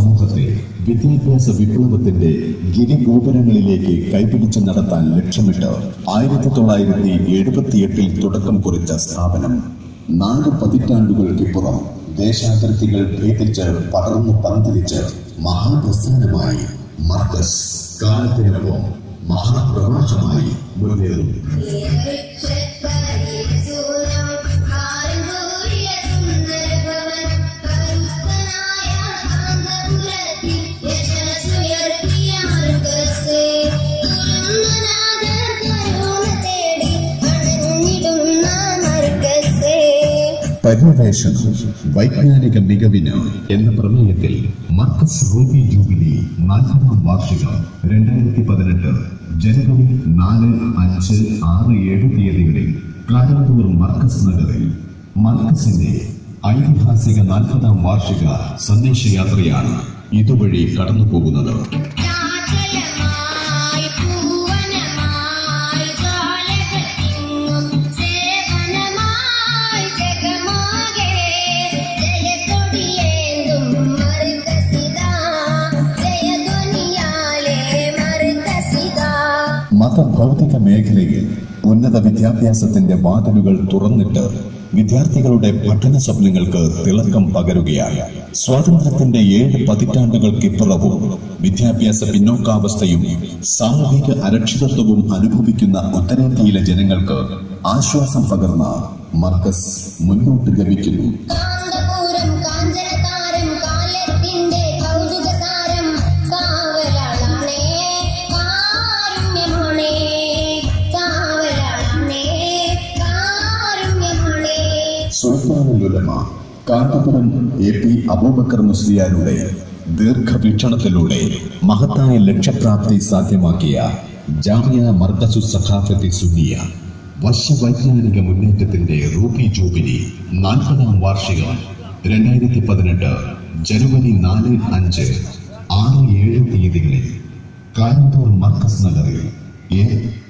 സമൂഹത്തെ വിദ്യാഭ്യാസ വിപ്ലവത്തിന്റെ ഗിരിഗോപുരങ്ങളിലേക്ക് കൈപിടിച്ച് നടത്താൻ ലക്ഷ്യമിട്ട് ആയിരത്തി തൊള്ളായിരത്തി എഴുപത്തിയെട്ടിൽ തുടക്കം കുറിച്ച സ്ഥാപനം നാല് പതിറ്റാണ്ടുകൾക്കിപ്പുറം ദേശാതിർത്തികൾ ഭേദിച്ച് പടർന്നു പന്തലിച്ച് മഹാപ്രസ്ഥാനമായി മർക്കസ് കാലത്തിനൊപ്പം മഹാപ്രവാഹമായി മുന്നേറുന്നു പര്യവേഷണം വൈജ്ഞാനിക മികവിന് എന്ന പ്രമേയത്തിൽ മർക്കസ് റൂബി ജൂബിലി നാൽപ്പതാം വാർഷികം രണ്ടായിരത്തി പതിനെട്ട് ജനുവരി നാല് അഞ്ച് ആറ് ഏഴ് തീയതികളിൽ കാരാന്തൂർ മർക്കസ് നഗറിൽ മർക്കസിന്റെ ഐതിഹാസിക നാൽപ്പതാം വാർഷിക സന്ദേശയാത്രയാണ് ഇതുവഴി കടന്നു പോകുന്നത് ചാചലമായി പൂവനമായി ജ്വാലകത്തിങ്ങും സേവനമായി ജഗമാകെ ജയക്കൊടിയേന്തും മർക്കസിതാ ജയധ്വനിയാലേ മർക്കസിതാ മതഭൗതിക മേഖലയിൽ ഉന്നത വിദ്യാഭ്യാസത്തിന്റെ വാതിലുകൾ തുറന്നിട്ട് വിദ്യാർത്ഥികളുടെ പഠന സ്വപ്നങ്ങൾക്ക് തിളക്കം പകരുകയായി സ്വാതന്ത്ര്യത്തിന്റെ ഏഴ് പതിറ്റാണ്ടുകൾക്കിപ്പുറവും വിദ്യാഭ്യാസ പിന്നോക്കാവസ്ഥയും സാമൂഹിക അരക്ഷിതത്വവും അനുഭവിക്കുന്ന ഉത്തരേന്ത്യയിലെ ജനങ്ങൾക്ക് ആശ്വാസം പകർന്ന മർക്കസ് മുന്നോട്ട് ഗമിക്കുന്നു കാന്തപുരം കാഞ്ചനതാരം കാലത്തിന്റെ കൗതുകസാരം കാവലാളാണേ കാരുണ്യമാണേ കാവലാളാണേ കാരുണ്യമാണേ സുൽത്താനുലുലമ കാന്തപുരം എ പി അബൂബക്കർ മുസ്ലിയാരുടെ ദീർഘവീക്ഷണത്തിലൂടെ മഹത്തായ ലക്ഷ്യപ്രാപ്തി സാധ്യമാക്കിയ ജാമിയ മർക്കസു സഖാഫത്തി സുന്നിയ വശ്യവൈജ്ഞാനിക മുന്നേറ്റത്തിന്റെ റൂബി ജൂബിലി നാൽപ്പതാം വാർഷികം രണ്ടായിരത്തി പതിനെട്ട് ജനുവരി നാല് അഞ്ച് ആറ് ഏഴ് തീയതികളിൽ കാരന്തൂർ മർക്കസ് നഗറിൽ എ